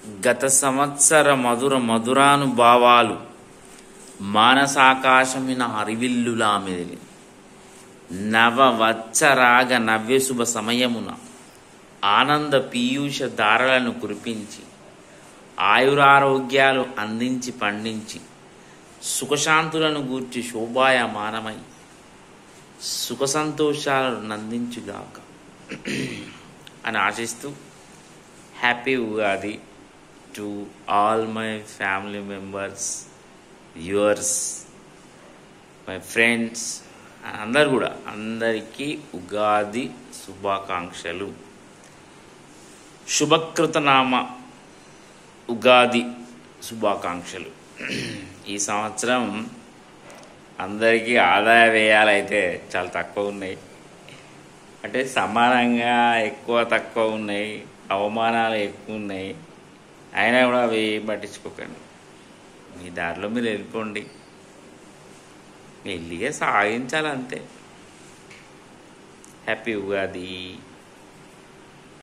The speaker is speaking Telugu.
గత సంవత్సర మధుర మధురానుభావాలు మానసాకాశమిన హరివిల్లులా మెదిలి నవవత్సరాగ నవ్యశుభ సమయమున ఆనంద పీయూష ధారలను కురిపించి ఆయురారోగ్యాలు అందించి పండించి సుఖశాంతులను గూర్చి శోభాయమానమై సుఖ సంతోషాలను నందించుగాక అని ఆశిస్తూ happy Ugadi to all my family members viewers my friends అందరు కూడా అందరికీ ఉగాది శుభాకాంక్షలు శుభకృతనామ ఉగాది శుభాకాంక్షలు ఈ సంవత్సరం అందరికీ ఆదాయ వ్యయాలైతే చాలా తక్కువ ఉన్నాయి అంటే సమానంగా ఎక్కువ తక్కువ ఉన్నాయి అవమానాలు ఎక్కువ ఉన్నాయి అయినా కూడా అవి పట్టించుకోకండి మీ దారిలో మీరు వెళ్ళిపోండి మెల్లిగా సాగించాలి అంతే హ్యాపీ ఉగాది